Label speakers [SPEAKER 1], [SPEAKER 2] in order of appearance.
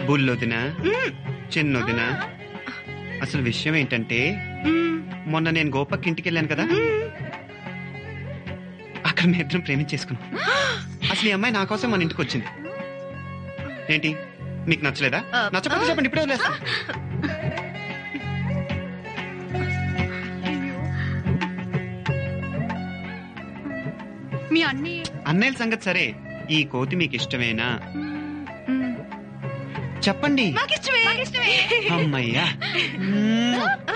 [SPEAKER 1] బుల్లొదిన చిన్నొదిన అసలు విషయం ఏంటంటే మొన్న నేను గోపక్ ఇంటికి వెళ్ళాను కదా అక్కడ మీ ఇద్దరం ప్రేమించేసుకున్నాం అసలు ఈ అమ్మాయి నా కోసం మన ఇంటికి వచ్చింది ఏంటి మీకు నచ్చలేదా నచ్చకపోతే చెప్పండి ఇప్పుడే వదిలేస్తా
[SPEAKER 2] మీ అన్ని
[SPEAKER 1] అన్నయ్యల సంగతి సరే ఈ కోతి మీకు ఇష్టమేనా చెప్పండి
[SPEAKER 2] నాకు ఇష్టమే
[SPEAKER 1] అమ్మయ్యా మ్మ్.